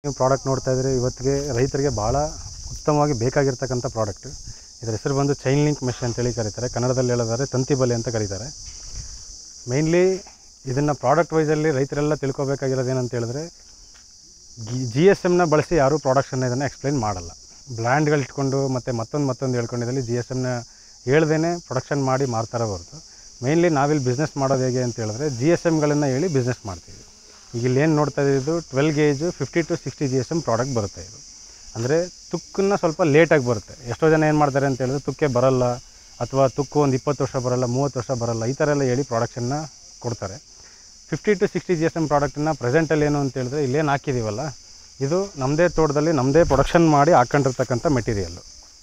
ನೀವು ಪ್ರಾಡಕ್ಟ್ ನೋಡ್ತಾ ಇದ್ರೆ ಇವತ್ತಿಗೆ ರೈತರಿಗೆ ಭಾಳ ಉತ್ತಮವಾಗಿ ಬೇಕಾಗಿರ್ತಕ್ಕಂಥ ಪ್ರಾಡಕ್ಟ್ ಇದರ ಹೆಸರು ಬಂದು ಚೈನ್ ಲಿಂಕ್ ಮೆಶ್ ಅಂತೇಳಿ ಕರೀತಾರೆ ಕನ್ನಡದಲ್ಲಿ ಹೇಳೋದಾದ್ರೆ ತಂತಿ ಬಲೆ ಅಂತ ಕರೀತಾರೆ ಮೇಯ್ನ್ಲಿ ಇದನ್ನು ಪ್ರಾಡಕ್ಟ್ ವೈಸಲ್ಲಿ ರೈತರೆಲ್ಲ ತಿಳ್ಕೊಬೇಕಾಗಿರೋದು ಏನಂತ ಹೇಳಿದ್ರೆ ಜಿ ಎಸ್ ಎಮ್ನ ಬಳಸಿ ಯಾರೂ ಪ್ರಾಡಕ್ಟ್ಸನ್ನು ಇದನ್ನು ಎಕ್ಸ್ಪ್ಲೈನ್ ಮಾಡಲ್ಲ ಬ್ರ್ಯಾಂಡ್ಗಳು ಇಟ್ಕೊಂಡು ಮತ್ತು ಮತ್ತೊಂದು ಮತ್ತೊಂದು ಹೇಳ್ಕೊಂಡಿದ್ದಲ್ಲಿ ಜಿ ಎಸ್ ಎಮ್ನ ಹೇಳ್ದೇ ಪ್ರೊಡಕ್ಷನ್ ಮಾಡಿ ಮಾರ್ತಾರೆ ಹೊರತು ಮೇಯ್ನ್ಲಿ ನಾವಿಲ್ಲಿ ಬಿಸ್ನೆಸ್ ಮಾಡೋದು ಹೇಗೆ ಅಂತ ಹೇಳಿದ್ರೆ ಜಿ ಎಸ್ ಎಮ್ಗಳನ್ನು ಹೇಳಿ ಬಿಸ್ನೆಸ್ ಮಾಡ್ತೀವಿ ಈಗ ಇಲ್ಲಿ ಏನು ನೋಡ್ತಾ ಇದ್ದು twelve gauge fifty to sixty G S M product ಬರುತ್ತೆ ಇದು ಅಂದರೆ ತುಕ್ಕನ್ನ ಸ್ವಲ್ಪ ಲೇಟಾಗಿ ಬರುತ್ತೆ ಎಷ್ಟೋ ಜನ ಏನು ಮಾಡ್ತಾರೆ ಅಂತ ಹೇಳಿದ್ರೆ ತುಕ್ಕೆ ಬರಲ್ಲ ಅಥವಾ ತುಕ್ಕು ಒಂದು ಇಪ್ಪತ್ತು ವರ್ಷ ಬರಲ್ಲ ಮೂವತ್ತು ವರ್ಷ ಬರಲ್ಲ ಈ ಥರ ಎಲ್ಲ ಹೇಳಿ ಪ್ರಾಡಕ್ಟನ್ನು ಕೊಡ್ತಾರೆ fifty to sixty G S M ಪ್ರಾಡಕ್ಟನ್ನು ಪ್ರೆಸೆಂಟಲ್ಲಿ ಏನು ಅಂತ ಹೇಳಿದ್ರೆ ಇಲ್ಲೇನು ಹಾಕಿದ್ದೀವಲ್ಲ ಇದು ನಮ್ಮದೇ ತೋಟದಲ್ಲಿ ನಮ್ಮದೇ ಪ್ರೊಡಕ್ಷನ್ ಮಾಡಿ ಹಾಕೊಂಡಿರ್ತಕ್ಕಂಥ ಮೆಟೀರಿಯಲ್ಲು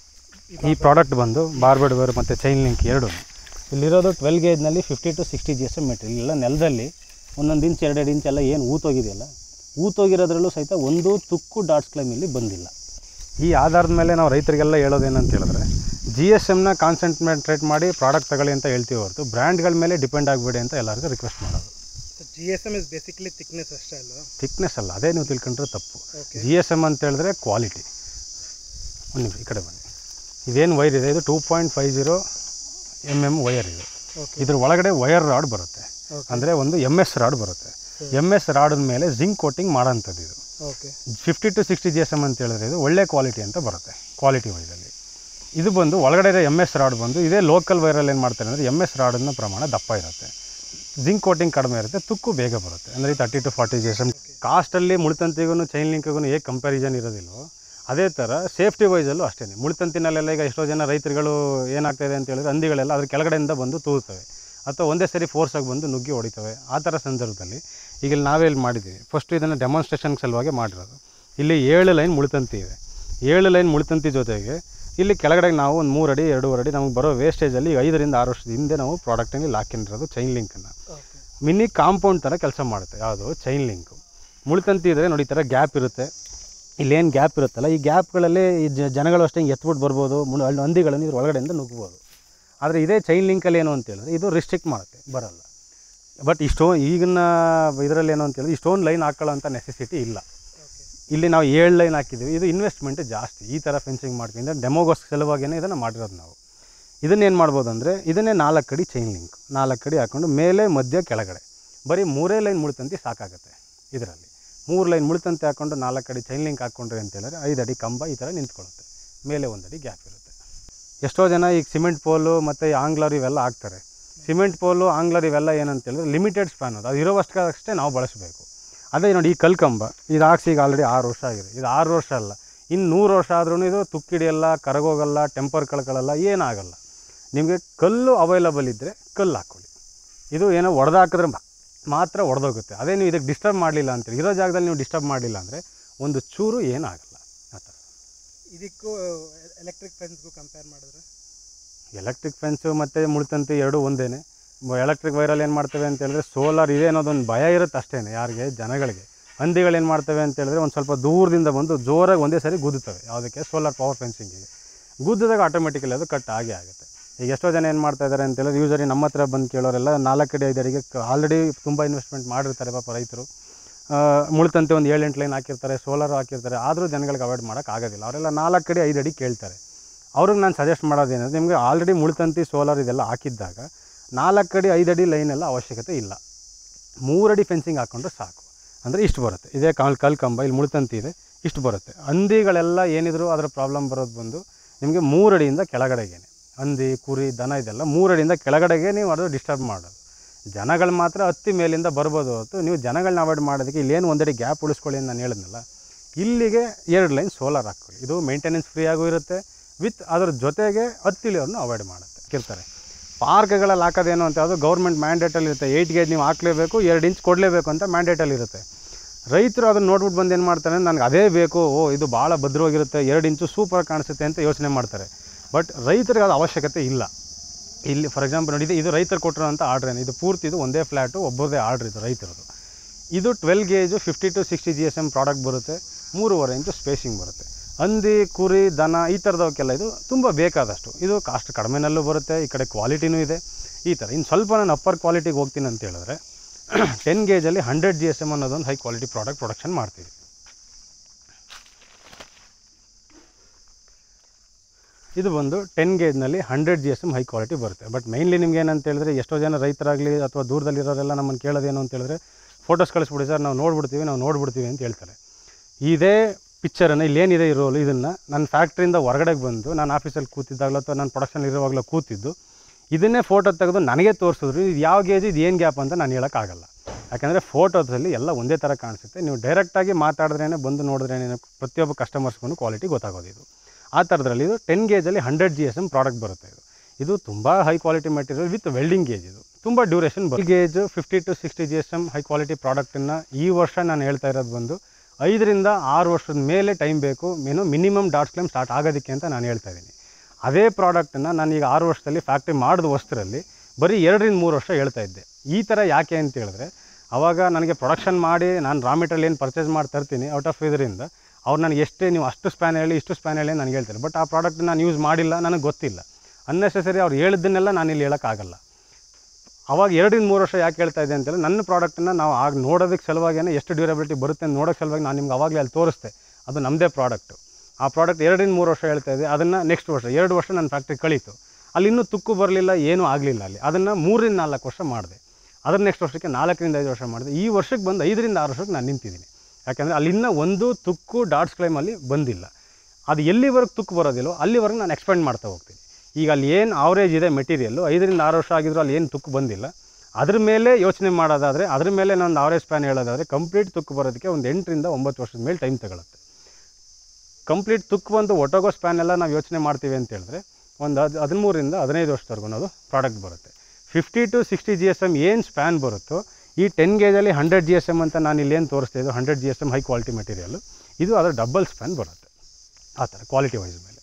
ಈ ಪ್ರಾಡಕ್ಟ್ ಬಂದು ಬಾರ್ಬೆಡ್ ವೇರ್ ಮತ್ತು ಚೈನ್ ಲಿಂಕ್ ಎರಡೂ ಇಲ್ಲಿರೋದು ಟ್ವೆಲ್ ಗೇಜ್ನಲ್ಲಿ fifty to sixty G S M material ಇಲ್ಲ ನೆಲದಲ್ಲಿ ಒಂದೊಂದು ಇಂಚ್ ಎರಡೆರಡು ಇಂಚ್ ಎಲ್ಲ ಏನು ಊತೋಗಿದೆಯಲ್ಲ ಊತೋಗಿರೋದ್ರಲ್ಲೂ ಸಹಿತ ಒಂದು ತುಕ್ಕು ಡಾಟ್ಸ್ ಕ್ಲೈಮ್ ಇಲ್ಲಿ ಬಂದಿಲ್ಲ ಈ ಆಧಾರದ ಮೇಲೆ ನಾವು ರೈತರಿಗೆಲ್ಲ ಹೇಳೋದೇನಂತ ಹೇಳಿದ್ರೆ ಜಿ ಎಸ್ ಎಮ್ನ ಕಾನ್ಸಂಟ್ರೇಟ್ ಮಾಡಿ ಪ್ರಾಡಕ್ಟ್ ತಗೊಳ್ಳಿ ಅಂತ ಹೇಳ್ತೀವಿ ಹೊರತು ಬ್ರ್ಯಾಂಡ್ಗಳ ಮೇಲೆ ಡಿಪೆಂಡ್ ಆಗಬೇಡಿ ಅಂತ ಎಲ್ಲರಿಗೂ ರಿಕ್ವೆಸ್ಟ್ ಮಾಡೋದು G S M is basically thickness ಅಷ್ಟೇ ಅಲ್ವಾ ಥಿಕ್ನೆಸ್ ಅಲ್ಲ ಅದೇ ನೀವು ತಿಳ್ಕೊಂಡ್ರೆ ತಪ್ಪು ಓಕೆ ಜಿ ಎಸ್ ಎಮ್ ಅಂತ ಹೇಳಿದ್ರೆ ಕ್ವಾಲಿಟಿ ಒಂದು ನಿಮಿಷ ಈ ಕಡೆ ಬನ್ನಿ ಇದೇನು ವೈರ್ ಇದೆ ಇದು two point five zero M M wire ಇದು ಓಕೆ ಇದ್ರ ಒಳಗಡೆ ವೈರ್ ರಾಡ್ ಬರುತ್ತೆ ಓಕೆ ಅಂದರೆ ಒಂದು ಎಮ್ ಎಸ್ ರಾಡ್ ಬರುತ್ತೆ ಎಮ್ ಎಸ್ ರಾಡ್ ಮೇಲೆ ಜಿಂಕ್ ಕೋಟಿಂಗ್ ಮಾಡೋಂಥದ್ದು ಇದು okay fifty to sixty G S M ಅಂತ ಹೇಳಿದ್ರೆ ಇದು ಒಳ್ಳೆ ಕ್ವಾಲಿಟಿ ಅಂತ ಬರುತ್ತೆ ಕ್ವಾಲಿಟಿ ವೈಸಲ್ಲಿ ಇದು ಬಂದು ಒಳಗಡೆ ಇರೋ ಎಮ್ ಎಸ್ ರಾಡ್ ಬಂದು ಇದೇ ಲೋಕಲ್ ವೈರಲ್ಲಿ ಏನು ಮಾಡ್ತಾರೆ ಅಂದರೆ ಎಮ್ ಎಸ್ ರಾಡಿನ ಪ್ರಮಾಣ ದಪ್ಪ ಇರುತ್ತೆ ಜಿಂಕ್ ಕೋಟಿಂಗ್ ಕಡಿಮೆ ಇರುತ್ತೆ ತುಕ್ಕು ಬೇಗ ಬರುತ್ತೆ ಅಂದರೆ thirty to forty G S M ಕಾಸ್ಟಲ್ಲಿ ಮುಳ್ತಂತಿಗೂ ಚೈನ್ ಲಿಂಕಿಗೂ ಹೇಗೆ ಕಂಪ್ಯಾರಿಸನ್ ಇರೋದಿಲ್ವೋ ಅದೇ ಥರ ಸೇಫ್ಟಿ ವೈಸಲ್ಲೂ ಅಷ್ಟೇ ಮುಳ್ತಂತಿನಲ್ಲೆಲ್ಲ ಈಗ ಎಷ್ಟೋ ಜನ ರೈತರುಗಳು ಏನಾಗ್ತಾಯಿದೆ ಅಂತ ಹೇಳಿದ್ರೆ ಹಂದಿಗಳೆಲ್ಲ ಅದ್ರ ಕೆಳಗಡೆಯಿಂದ ಬಂದು ತೂರ್ತವೆ ಅಥವಾ ಒಂದೇ ಸರಿ ಫೋರ್ಸಾಗಿ ಬಂದು ನುಗ್ಗಿ ಹೊಡಿತವೆ ಆ ಥರ ಸಂದರ್ಭದಲ್ಲಿ ಈಗ ಇಲ್ಲಿ ನಾವೇ ಇಲ್ಲಿ ಮಾಡಿದ್ದೀವಿ ಫಸ್ಟ್ ಇದನ್ನು ಡೆಮಾನ್ಸ್ಟ್ರೇಷನ್ ಸಲುವಾಗಿ ಮಾಡಿರೋದು ಇಲ್ಲಿ ಏಳು ಲೈನ್ ಮುಳ್ತಂತಿ ಇದೆ ಏಳು ಲೈನ್ ಮುಳ್ತಂತಿ ಜೊತೆಗೆ ಇಲ್ಲಿ ಕೆಳಗಡೆ ನಾವು ಒಂದು ಮೂರು ಅಡಿ ಎರಡೂವರೆ ಅಡಿ ನಮಗೆ ಬರೋ ವೇಸ್ಟೇಜಲ್ಲಿ ಈಗ ಐದರಿಂದ ಆರು ವರ್ಷದ ಹಿಂದೆ ನಾವು ಪ್ರಾಡಕ್ಟಲ್ಲಿ ಹಾಕಿರೋದು ಚೈನ್ ಲಿಂಕನ್ನು ಓಕೆ ಮಿನಿ ಕಾಂಪೌಂಡ್ ಥರ ಕೆಲಸ ಮಾಡುತ್ತೆ ಯಾವುದು ಚೈನ್ ಲಿಂಕು ಮುಳ್ತಂತಿ ಇದ್ದರೆ ನೋಡಿ ಈ ಥರ ಗ್ಯಾಪ್ ಇರುತ್ತೆ ಇಲ್ಲೇನು ಗ್ಯಾಪ್ ಇರುತ್ತಲ್ಲ ಈ ಗ್ಯಾಪ್ಗಳಲ್ಲಿ ಈ ಜ- ಜನಗಳು ಅಷ್ಟೇ ಹಿಂಗೆ ಎತ್ಬಿಟ್ಟು ಬರ್ಬೋದು ಮುಳ್ ಹಣ್ಣು ಹಂದಿಗಳನ್ನು ಇದ್ರ ಒಳಗಡೆಯಿಂದ ನುಗ್ಬೋದು ಆದರೆ ಇದೇ ಚೈನ್ ಲಿಂಕಲ್ಲಿ ಏನು ಅಂತ ಹೇಳಿದ್ರೆ ಇದು ರಿಸ್ಟ್ರಿಕ್ಟ್ ಮಾಡುತ್ತೆ ಬರಲ್ಲ ಬಟ್ ಈ ಸ್ಟೋನ್ ಈಗಿನ ಇದರಲ್ಲಿ ಏನು ಅಂತ ಹೇಳಿದ್ರೆ ಈ ಸ್ಟೋನ್ ಲೈನ್ ಹಾಕೊಳ್ಳೋಂಥ ನೆಸೆಸಿಟಿ ಇಲ್ಲ ಇಲ್ಲಿ ನಾವು ಏಳು ಲೈನ್ ಹಾಕಿದ್ದೀವಿ ಇದು ಇನ್ವೆಸ್ಟ್ಮೆಂಟ್ ಜಾಸ್ತಿ ಈ ಥರ ಫೆನ್ಸಿಂಗ್ ಮಾಡ್ತೀವಿ ಅಂದರೆ ಡೆಮೋಗೋಸ್ ಸಲುವಾಗಿಯೇ ಇದನ್ನು ಮಾಡಿರೋದು ನಾವು ಇದನ್ನೇನು ಮಾಡ್ಬೋದು ಅಂದರೆ ಇದನ್ನೇ ನಾಲ್ಕು ಅಡಿ ಚೈನ್ ಲಿಂಕ್ ನಾಲ್ಕು ಅಡಿ ಹಾಕ್ಕೊಂಡು ಮೇಲೆ ಮಧ್ಯ ಕೆಳಗಡೆ ಬರೀ ಮೂರೇ ಲೈನ್ ಮುಳ್ತಂತಿ ಸಾಕಾಗುತ್ತೆ ಇದರಲ್ಲಿ ಮೂರು ಲೈನ್ ಮುಳ್ತಂತಿ ಹಾಕ್ಕೊಂಡು ನಾಲ್ಕು ಅಡಿ ಚೈನ್ ಲಿಂಕ್ ಹಾಕ್ಕೊಂಡ್ರಿ ಅಂತ ಹೇಳಿದ್ರೆ ಐದು ಅಡಿ ಕಂಬ ಈ ಥರ ನಿಂತ್ಕೊಳ್ಳುತ್ತೆ ಮೇಲೆ ಒಂದು ಅಡಿ ಗ್ಯಾಪ್ ಇರುತ್ತೆ ಎಷ್ಟೋ ಜನ ಈಗ ಸಿಮೆಂಟ್ ಪೋಲು ಮತ್ತು ಆಂಗ್ಲರ್ ಇವೆಲ್ಲ ಹಾಕ್ತಾರೆ ಸಿಮೆಂಟ್ ಪೋಲು ಆಂಗ್ಲರ್ ಇವೆಲ್ಲ ಏನಂತ ಹೇಳಿದ್ರೆ ಲಿಮಿಟೆಡ್ ಸ್ಪ್ಯಾನ್ ಅದು ಅದು ಇರೋವಷ್ಟಕ್ಕಷ್ಟೇ ನಾವು ಬಳಸಬೇಕು ಅದೇ ನೋಡಿ ಈ ಕಲ್ಕಂಬ ಇದು ಹಾಕ್ಸಿ ಈಗ ಆಲ್ರೆಡಿ ಆರು ವರ್ಷ ಆಗಿದೆ ಇದು ಆರು ವರ್ಷ ಅಲ್ಲ ಇನ್ನು ನೂರು ವರ್ಷ ಆದ್ರೂ ಇದು ತುಕ್ಕಿಡಿಯಲ್ಲ ಕರಗೋಗಲ್ಲ ಟೆಂಪರ್ ಕಳ್ಕೊಳ್ಳಲ್ಲ ಏನಾಗಲ್ಲ ನಿಮಗೆ ಕಲ್ಲು ಅವೈಲಬಲ್ ಇದ್ದರೆ ಕಲ್ಲು ಹಾಕ್ಕೊಳ್ಳಿ ಇದು ಏನೋ ಹೊಡೆದಾಕಿದ್ರೆ ಮಾತ್ರ ಒಡೆದೋಗುತ್ತೆ ಅದೇ ನೀವು ಇದಕ್ಕೆ ಡಿಸ್ಟರ್ಬ್ ಮಾಡಲಿಲ್ಲ ಅಂತೇಳಿ ಇರೋ ಜಾಗದಲ್ಲಿ ನೀವು ಡಿಸ್ಟರ್ಬ್ ಮಾಡಲಿಲ್ಲ ಅಂದರೆ ಒಂದು ಚೂರು ಏನಾಗಲ್ಲ ಆ ಥರ ಇದಕ್ಕೂ ಎಲೆಕ್ಟ್ರಿಕ್ ಫೆನ್ಸ್ಗೂ ಕಂಪೇರ್ ಮಾಡಿದ್ರೆ ಎಲೆಕ್ಟ್ರಿಕ್ ಫೆನ್ಸು ಮತ್ತು ಮುಳ್ತಂತಿ ಎರಡೂ ಒಂದೇ ಎಲೆಕ್ಟ್ರಿಕ್ ವೈರಲ್ಲಿ ಏನು ಮಾಡ್ತೇವೆ ಅಂತ ಹೇಳಿದ್ರೆ ಸೋಲಾರ್ ಇದೆ ಅನ್ನೋದೊಂದು ಭಯ ಇರುತ್ತೆ ಅಷ್ಟೇ ಯಾರಿಗೆ ಜನಗಳಿಗೆ ಹಂದಿಗಳು ಏನು ಮಾಡ್ತವೆ ಅಂತ ಹೇಳಿದ್ರೆ ಒಂದು ಸ್ವಲ್ಪ ದೂರದಿಂದ ಬಂದು ಜೋರಾಗಿ ಒಂದೇ ಸರಿ ಗುದ್ದುತ್ತವೆ ಯಾವುದಕ್ಕೆ ಸೋಲಾರ್ ಪವರ್ ಫೆನ್ಸಿಂಗಿಗೆ ಗುದ್ದಿದಾಗ ಆಟೋಮೆಟಿಕಲಿ ಅದು ಕಟ್ ಆಗೇ ಆಗುತ್ತೆ ಈಗ ಎಷ್ಟೋ ಜನ ಏನು ಮಾಡ್ತಾ ಇದ್ದಾರೆ ಅಂತ ಹೇಳಿದ್ರೆ ಯೂಸರಿ ನಮ್ಮ ಹತ್ರ ಬಂದು ಕೇಳೋರೆಲ್ಲ ನಾಲ್ಕು ಅಡಿ ಐದು ಅಡಿಗೆ ಆಲ್ರೆಡಿ ತುಂಬ ಇನ್ವೆಸ್ಟ್ಮೆಂಟ್ ಮಾಡಿರ್ತಾರೆ ಪಾಪ ರೈತರು ಆ, ಮುಳ್ತಂತೆ ಒಂದು ಏಳು ಎಂಟು ಲೈನ್ ಹಾಕಿರ್ತಾರೆ ಸೋಲಾರ್ ಹಾಕಿರ್ತಾರೆ ಆದರೂ ಜನಗಳಿಗೆ ಅವಾಯ್ಡ್ ಮಾಡೋಕ್ಕೆ ಆಗೋದಿಲ್ಲ ಅವರೆಲ್ಲ ನಾಲ್ಕು ಅಡಿ ಐದು ಅಡಿ ಕೇಳ್ತಾರೆ ಅವ್ರಿಗೆ ನಾನು ಸಜೆಸ್ಟ್ ಮಾಡೋದೇನಂದ್ರೆ ನಿಮಗೆ ಆಲ್ರೆಡಿ ಮುಳ್ತಂತಿ ಸೋಲಾರ್ ಇದೆಲ್ಲ ಹಾಕಿದ್ದಾಗ ನಾಲ್ಕು ಅಡಿ ಐದು ಅಡಿ ಲೈನ್ ಎಲ್ಲ ಅವಶ್ಯಕತೆ ಇಲ್ಲ ಮೂರಡಿ ಫೆನ್ಸಿಂಗ್ ಹಾಕ್ಕೊಂಡ್ರೆ ಸಾಕು ಅಂದರೆ ಇಷ್ಟು ಬರುತ್ತೆ ಇದೇ ಕಾಲ್ ಕಲ್ ಕಂಬ ಇಲ್ಲಿ ಮುಳ್ತಂತಿ ಇದೆ ಇಷ್ಟು ಬರುತ್ತೆ ಹಂದಿಗಳೆಲ್ಲ ಏನಿದ್ರು ಅದರ ಪ್ರಾಬ್ಲಮ್ ಬರೋದು ಬಂದು ನಿಮಗೆ ಮೂರಡಿಯಿಂದ ಕೆಳಗಡೆಗೇನೆ ಹಂದಿ ಕುರಿ ದನ ಇದೆಲ್ಲ ಮೂರಡಿಯಿಂದ ಕೆಳಗಡೆಗೆ ನೀವು ಅದು ಡಿಸ್ಟರ್ಬ್ ಮಾಡೋದು ಜನಗಳು ಮಾತ್ರ ಹತ್ತಿ ಮೇಲಿಂದ ಬರ್ಬೋದು ಹೊರತು ನೀವು ಜನಗಳನ್ನ ಅವಾಯ್ಡ್ ಮಾಡೋದಕ್ಕೆ ಇಲ್ಲೇನು ಒಂದಡಿ ಗ್ಯಾಪ್ ಉಳಿಸ್ಕೊಳ್ಳಿ ಅಂತ ನಾನು ಹೇಳಿದ್ನಲ್ಲ ಇಲ್ಲಿಗೆ ಎರಡು ಲೈನ್ ಸೋಲಾರ್ ಹಾಕ್ಕೊಳ್ಳಿ ಇದು ಮೇಂಟೆನೆನ್ಸ್ ಫ್ರೀ ಆಗೂ ಇರುತ್ತೆ ವಿತ್ ಅದ್ರ ಜೊತೆಗೆ ಹತ್ತಿಳಿಯೋರನ್ನ ಅವಾಯ್ಡ್ ಮಾಡುತ್ತೆ ಇರ್ತಾರೆ ಪಾರ್ಕ್ಗಳಲ್ಲಿ ಹಾಕೋದೇನು ಅಂತ ಅದು ಗೌರ್ಮೆಂಟ್ ಮ್ಯಾಂಡೇಟಲ್ಲಿ ಇರುತ್ತೆ ಏಯ್ಟ್ ಗೇಜ್ ನೀವು ಹಾಕ್ಲೇಬೇಕು ಎರಡು ಇಂಚ್ ಕೊಡಲೇಬೇಕು ಅಂತ ಮ್ಯಾಂಡೇಟಲ್ಲಿ ಇರುತ್ತೆ ರೈತರು ಅದನ್ನ ನೋಡ್ಬಿಟ್ಟು ಬಂದು ಏನು ಮಾಡ್ತಾರೆ ನನಗೆ ಅದೇ ಬೇಕು ಓ ಇದು ಭಾಳ ಭದ್ರವಾಗಿರುತ್ತೆ ಎರಡು ಇಂಚು ಸೂಪರ್ ಕಾಣಿಸುತ್ತೆ ಅಂತ ಯೋಚನೆ ಮಾಡ್ತಾರೆ ಬಟ್ ರೈತರಿಗೆ ಅದು ಅವಶ್ಯಕತೆ ಇಲ್ಲ ಇಲ್ಲಿ ಫಾರ್ ಎಕ್ಸಾಂಪಲ್ ನೋಡಿ ಇದು ಇದು ರೈತರು ಕೊಟ್ಟಿರೋಂಥ ಆರ್ಡ್ರ್ ಏನು ಇದು ಪೂರ್ತಿ ಇದು ಒಂದೇ ಫ್ಲ್ಯಾಟು ಒಬ್ಬರದೇ ಆರ್ಡ್ರ್ ಇದು ರೈತರದು ಇದು twelve gauge fifty to sixty G S M product ಬರುತ್ತೆ ಮೂರುವರೆ ಇಂಚು ಸ್ಪೇಸಿಂಗ್ ಬರುತ್ತೆ ಹಂದಿ ಕುರಿ ದನ ಈ ಥರದವಕ್ಕೆಲ್ಲ ಇದು ತುಂಬ ಬೇಕಾದಷ್ಟು ಇದು ಕಾಸ್ಟ್ ಕಡಿಮೆನಲ್ಲೂ ಬರುತ್ತೆ ಈ ಕಡೆ ಕ್ವಾಲಿಟಿನೂ ಇದೆ ಈ ಥರ ಇನ್ನು ಸ್ವಲ್ಪ ನಾನು ಅಪ್ಪರ್ ಕ್ವಾಲಿಟಿಗೆ ಹೋಗ್ತೀನಿ ಅಂತ ಹೇಳಿದ್ರೆ ಟೆನ್ ಗೇಜಲ್ಲಿ ಹಂಡ್ರೆಡ್ ಜಿ ಎಸ್ ಎಮ್ ಅನ್ನೋದೊಂದು ಹೈ ಕ್ವಾಲಿಟಿ ಪ್ರಾಡಕ್ಟ್ ಪ್ರೊಡಕ್ಷನ್ ಮಾಡ್ತೀವಿ ಇದು ಬಂದು ಟೆನ್ ಗೇಜ್ನಲ್ಲಿ hundred G S M high quality ಬರುತ್ತೆ ಬಟ್ ಮೈನ್ಲಿ ನಿಮ್ಗೆ ಏನಂತ ಹೇಳಿದ್ರೆ ಎಷ್ಟೋ ಜನ ರೈತರಾಗಲಿ ಅಥವಾ ದೂರದಲ್ಲಿರೋರೆಲ್ಲ ನಮ್ಮನ್ನು ಕೇಳೋದೇನು ಅಂತ ಹೇಳಿದ್ರೆ ಫೋಟೋಸ್ ಕಳಿಸ್ಬಿಡಿ ಸರ್ ನಾವು ನೋಡ್ಬಿಡ್ತೀವಿ ನಾವು ನೋಡ್ಬಿಡ್ತೀವಿ ಅಂತ ಹೇಳ್ತಾರೆ ಇದೇ ಪಿಕ್ಚರನ್ನು ಇಲ್ಲೇನಿದೆ ಈ ರೋಲ್ ಇದನ್ನು ನನ್ನ ಫ್ಯಾಕ್ಟ್ರಿಯಿಂದ ಹೊರಗಡೆಗೆ ಬಂದು ನಾನು ಆಫೀಸಲ್ಲಿ ಕೂತಿದ್ದಾಗಲೋ ಅಥವಾ ನಾನು ಪ್ರೊಡಕ್ಷನ್ ಇರುವಾಗಲೋ ಕೂತಿದ್ದು ಇದನ್ನೇ ಫೋಟೋ ತೆಗೆದು ನನಗೆ ತೋರಿಸಿದ್ರು ಇದು ಯಾವ ಗೇಜ್ ಇದು ಏನು ಗ್ಯಾಪ್ ಅಂತ ನಾನು ಹೇಳೋಕ್ಕಾಗಲ್ಲ ಯಾಕಂದರೆ ಫೋಟೋದಲ್ಲಿ ಎಲ್ಲ ಒಂದೇ ಥರ ಕಾಣಿಸುತ್ತೆ ನೀವು ಡೈರೆಕ್ಟಾಗಿ ಮಾತಾಡಿದ್ರೇ ಬಂದು ನೋಡಿದ್ರೇ ಪ್ರತಿಯೊಬ್ಬ ಕಸ್ಟಮರ್ಸ್ಗೂ ಕ್ವಾಲಿಟಿ ಗೊತ್ತಾಗೋದು ಇದು ಆ ಥರದ್ರಲ್ಲಿ ಇದು ಟೆನ್ ಗೇಜಲ್ಲಿ hundred G S M product ಬರುತ್ತೆ ಇದು ಇದು ತುಂಬ high quality material with welding gauge ಇದು ತುಂಬ ಡ್ಯೂರೇಷನ್ ಬರುತ್ತೆ gauge fifty to sixty G S M high quality ಪ್ರಾಡಕ್ಟನ್ನು ಈ ವರ್ಷ ನಾನು ಹೇಳ್ತಾ ಇರೋದು ಬಂದು ಐದರಿಂದ ಆರು ವರ್ಷದ ಮೇಲೆ ಟೈಮ್ ಬೇಕು ಏನು ಮಿನಿಮಮ್ ಡಾಟ್ಸ್ ಕ್ಲೈಮ್ ಸ್ಟಾರ್ಟ್ ಆಗೋದಕ್ಕೆ ಅಂತ ನಾನು ಹೇಳ್ತಾ ಇದ್ದೀನಿ ಅದೇ ಪ್ರಾಡಕ್ಟನ್ನು ನಾನು ಈಗ ಆರು ವರ್ಷದಲ್ಲಿ ಫ್ಯಾಕ್ಟ್ರಿ ಮಾಡಿದ ವಸ್ತುರಲ್ಲಿ ಬರೀ ಎರಡರಿಂದ ಮೂರು ವರ್ಷ ಹೇಳ್ತಾ ಇದ್ದೆ ಈ ಥರ ಯಾಕೆ ಅಂತ ಹೇಳಿದ್ರೆ ಆವಾಗ ನನಗೆ ಪ್ರೊಡಕ್ಷನ್ ಮಾಡಿ ನಾನು ರಾ ಮೆಟೀರಿಯಲ್ ಏನು ಪರ್ಚೇಸ್ ಮಾಡಿ ತರ್ತೀನಿ ಔಟ್ ಆಫ್ ಇದರಿಂದ ಅವ್ರು ನನಗೆ ಎಷ್ಟೇ ನೀವು ಅಷ್ಟು ಸ್ಪ್ಯಾನ್ ಹೇಳಿ ಇಷ್ಟು ಸ್ಪ್ಯಾನ್ ಹೇಳಿ ನನಗೆ ಹೇಳ್ತಾರೆ ಬಟ್ ಆ ಪ್ರಾಡಕ್ಟ್ ನಾನು ಯೂಸ್ ಮಾಡಿಲ್ಲ ನನಗೆ ಗೊತ್ತಿಲ್ಲ ಅನ್ನೆಸೆಸರಿ ಅವ್ರು ಹೇಳಿದ್ದನ್ನೆಲ್ಲ ನಾನು ಇಲ್ಲಿ ಹೇಳೋಕ್ಕಾಗಲ್ಲ ಅವಾಗ ಎರಡರಿಂದ ಮೂರು ವರ್ಷ ಯಾಕೆ ಹೇಳ್ತಾ ಇದ್ದೆ ಅಂತೇಳಿ ನನ್ನ ಪ್ರಾಡಕ್ಟನ್ನು ನಾವು ಆಗ ನೋಡೋದಕ್ಕೆ ಸಲುವಾಗಿಯೇ ಎಷ್ಟು ಡ್ಯೂರಬಿಲಿಟಿ ಬರುತ್ತೆ ಅಂತ ನೋಡೋಕ್ಕೆ ಸಲುವಾಗಿ ನಾನು ನಿಮ್ಗೆ ಅವಾಗಲೇ ಅಲ್ಲಿ ತೋರಿಸ್ದೆ ಅದು ನಮ್ಮದೇ ಪ್ರಾಡಕ್ಟು ಆ ಪ್ರಾಡಕ್ಟ್ ಎರಡರಿಂದ ಮೂರು ವರ್ಷ ಹೇಳ್ತಾ ಇದ್ದೆ ಅದನ್ನು ನೆಕ್ಸ್ಟ್ ವರ್ಷ ಎರಡು ವರ್ಷ ನನ್ನ ಫ್ಯಾಕ್ಟ್ರಿ ಕಳೀತು ಅಲ್ಲಿ ಇನ್ನೂ ತುಕ್ಕು ಬರಲಿಲ್ಲ ಏನೂ ಆಗಲಿಲ್ಲ ಅಲ್ಲಿ ಅದನ್ನು ಮೂರರಿಂದ ನಾಲ್ಕು ವರ್ಷ ಮಾಡಿದೆ ಅದ್ರ ನೆಕ್ಸ್ಟ್ ವರ್ಷಕ್ಕೆ ನಾಲ್ಕರಿಂದ ಐದು ವರ್ಷ ಮಾಡಿದೆ ಈ ವರ್ಷಕ್ಕೆ ಬಂದು ಐದರಿಂದ ಆರು ವರ್ಷಕ್ಕೆ ನಾನು ನಿಂತಿದ್ದೀನಿ ಯಾಕಂದರೆ ಅಲ್ಲಿ ಇನ್ನೂ ಒಂದು ತುಕ್ಕು ಡಾಟ್ಸ್ ಕ್ಲೈಮಲ್ಲಿ ಬಂದಿಲ್ಲ ಅದು ಎಲ್ಲಿವರೆಗೆ ತುಕ್ಕು ಬರೋದಿಲ್ಲೋ ಅಲ್ಲಿವರೆಗೆ ನಾನು ಎಕ್ಸ್ಪೆಂಡ್ ಮಾಡ್ತಾ ಹೋಗ್ತೀನಿ ಈಗ ಅಲ್ಲಿ ಏನು ಆವ್ರೇಜ್ ಇದೆ ಮೆಟೀರಿಯಲ್ಲು ಐದರಿಂದ ಆರು ವರ್ಷ ಆಗಿದ್ರು ಅಲ್ಲಿ ಏನು ತುಕ್ಕು ಬಂದಿಲ್ಲ ಅದ್ರ ಮೇಲೆ ಯೋಚನೆ ಮಾಡೋದಾದರೆ ಅದ್ರ ಮೇಲೆ ನಾನು ಆವ್ರೇಜ್ ಸ್ಪ್ಯಾನ್ ಹೇಳೋದಾದರೆ ಕಂಪ್ಲೀಟ್ ತುಕ್ಕು ಬರೋದಕ್ಕೆ ಒಂದು ಎಂಟರಿಂದ ಒಂಬತ್ತು ವರ್ಷದ ಮೇಲೆ ಟೈಮ್ ತಗೊಳುತ್ತೆ ಕಂಪ್ಲೀಟ್ ತುಕ್ಕು ಬಂದು ಒಟೋಗೋ ಸ್ಪ್ಯಾನ್ ಎಲ್ಲ ನಾವು ಯೋಚನೆ ಮಾಡ್ತೀವಿ ಅಂತ ಹೇಳಿದ್ರೆ ಒಂದು ಹದ್ ಹದಿಮೂರಿಂದ ಹದಿನೈದು ವರ್ಷದವರೆಗೂ ಅದು ಪ್ರಾಡಕ್ಟ್ ಬರುತ್ತೆ fifty to sixty G S M ಏನು ಸ್ಪ್ಯಾನ್ ಬರುತ್ತೋ ಈ ಟೆನ್ ಗೇಜಲ್ಲಿ ಹಂಡ್ರೆಡ್ ಜಿ ಎಸ್ ಎಮ್ ಅಂತ ನಾನು ಇಲ್ಲೇನು ತೋರಿಸ್ತಾ ಇದ್ದು hundred G S M high quality material ಇದು ಅದರ ಡಬಲ್ ಸ್ಪ್ಯಾನ್ ಬರುತ್ತೆ ಆ ಥರ ಕ್ವಾಲಿಟಿ ವೈಸ್ ಮೇಲೆ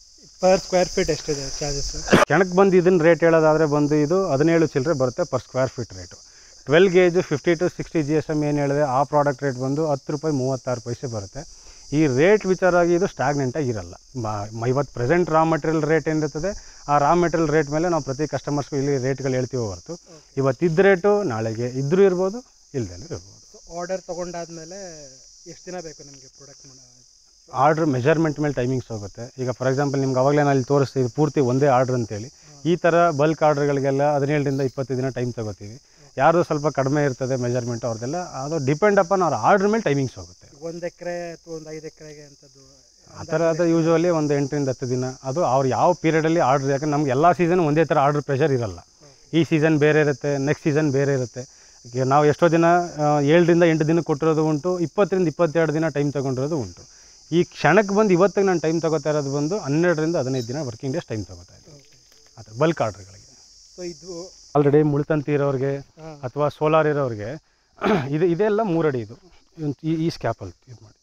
ಪರ್ ಸ್ಕ್ವೇರ್ ಫೀಟ್ ಎಷ್ಟಿದೆ ಚಾರ್ಜಸ್ ಕೆಣಕ್ಕೆ ಬಂದು ಇದನ್ನ ರೇಟ್ ಹೇಳೋದಾದರೆ ಬಂದು ಇದು ಹದಿನೇಳು ಚಿಲ್ಲರೆ ಬರುತ್ತೆ per square feet rate twelve gauge fifty to sixty G S M ಏನು ಹೇಳಿದೆ ಆ ಪ್ರಾಡಕ್ಟ್ ರೇಟ್ ಬಂದು ಹತ್ತು ರೂಪಾಯಿ ಮೂವತ್ತಾರು ಪೈಸೆ ಬರುತ್ತೆ ಈ ರೇಟ್ ವಿಚಾರವಾಗಿ ಇದು ಸ್ಟಾಗ್ನೆಂಟಾಗಿ ಇರಲ್ಲ ಮ ಇವತ್ತು ಪ್ರೆಸೆಂಟ್ ರಾ ಮಟೀರಿಯಲ್ ರೇಟ್ ಏನಿರ್ತದೆ ಆ ರಾ ಮೆಟೀರಿಯಲ್ ರೇಟ್ ಮೇಲೆ ನಾವು ಪ್ರತಿ ಕಸ್ಟಮರ್ಸ್ಗೂ ಇಲ್ಲಿ ರೇಟ್ಗಳು ಹೇಳ್ತೀವಿ ಹೊರತು ಇವತ್ತಿದ್ದ ರೇಟು ನಾಳೆಗೆ ಇದ್ದರೂ ಇರ್ಬೋದು ಇಲ್ದೇನೂ ಇರ್ಬೋದು ಆರ್ಡರ್ ತೊಗೊಂಡಾದ್ಮೇಲೆ ಎಷ್ಟು ದಿನ ಬೇಕು ನಿಮಗೆ ಪ್ರಾಡಕ್ಟ್ ಮಾಡೋ ಆರ್ಡ್ರ್ ಮೆಜರ್ಮೆಂಟ್ ಮೇಲೆ ಟೈಮಿಂಗ್ಸ್ ಹೋಗುತ್ತೆ ಈಗ ಫಾರ್ ಎಕ್ಸಾಂಪಲ್ ನಿಮ್ಗೆ ಅವಾಗಲೇ ನಾನು ಇಲ್ಲಿ ತೋರಿಸ್ತೀವಿ ಪೂರ್ತಿ ಒಂದೇ ಆರ್ಡ್ರ್ ಅಂತೇಳಿ ಈ ಥರ ಬಲ್ಕ್ ಆರ್ಡ್ರ್ಗಳಿಗೆಲ್ಲ ಹದಿನೇಳರಿಂದ ಇಪ್ಪತ್ತು ದಿನ ಟೈಮ್ ತಗೋತೀವಿ ಯಾರು ಸ್ವಲ್ಪ ಕಡಿಮೆ ಇರ್ತದೆ ಮೆಜರ್ಮೆಂಟ್ ಅವ್ರದ್ದೆಲ್ಲ ಅದು ಡಿಪೆಂಡ್ ಅಪಾನ್ ಅವ್ರ ಆರ್ಡ್ರ್ ಮೇಲೆ ಟೈಮಿಂಗ್ಸ್ ಹೋಗುತ್ತೆ ಒಂದು ಎಕರೆ ಅಥವಾ ಒಂದು ಐದು ಎಕರೆಗೆ ಅಂಥದ್ದು ಆ ಥರ ಅದು ಯೂಶ್ವಲಿ ಒಂದು ಎಂಟರಿಂದ ಹತ್ತು ದಿನ ಅದು ಅವ್ರು ಯಾವ ಪೀರಿಯಡಲ್ಲಿ ಆರ್ಡ್ರ್ ಯಾಕಂದ್ರೆ ನಮ್ಗೆ ಎಲ್ಲ ಸೀಸನ್ ಒಂದೇ ಥರ ಆರ್ಡ್ರ್ ಪ್ರೆಷರ್ ಇರಲ್ಲ ಈ ಸೀಸನ್ ಬೇರೆ ಇರುತ್ತೆ ನೆಕ್ಸ್ಟ್ ಸೀಸನ್ ಬೇರೆ ಇರುತ್ತೆ ಈಗ ನಾವು ಎಷ್ಟೋ ದಿನ ಆ, ಏಳರಿಂದ ಎಂಟು ದಿನ ಕೊಟ್ಟಿರೋದು ಉಂಟು ಇಪ್ಪತ್ತರಿಂದ ಇಪ್ಪತ್ತೆರಡು ದಿನ ಟೈಮ್ ತೊಗೊಂಡಿರೋದು ಉಂಟು ಈ ಕ್ಷಣಕ್ಕೆ ಬಂದು ಇವತ್ತಿಗೆ ನಾನು ಟೈಮ್ ತೊಗೋತಾ ಇರೋದು ಬಂದು ಹನ್ನೆರಡರಿಂದ ಹದಿನೈದು ದಿನ ವರ್ಕಿಂಗ್ ಡೇಸ್ ಟೈಮ್ ತೊಗೋತಾ ಇದ್ದೀನಿ ಆ ಥರ ಬಲ್ಕ್ ಆರ್ಡ್ರ್ಗಳಿಗೆ ಸೊ ಇದು ಆಲ್ರೆಡಿ ಮುಳ್ತಂತಿ ಇರೋರಿಗೆ ಹಾಂ ಅಥವಾ ಸೋಲಾರ್ ಇರೋರಿಗೆ ಇದು ಇದೆಲ್ಲ ಮೂರಡಿ ಇದು ಇವ್ನ್ ಈ ಈ ಸ್ಕ್ಯಾಪಲ್ಲಿ ಇದು ಮಾಡಿ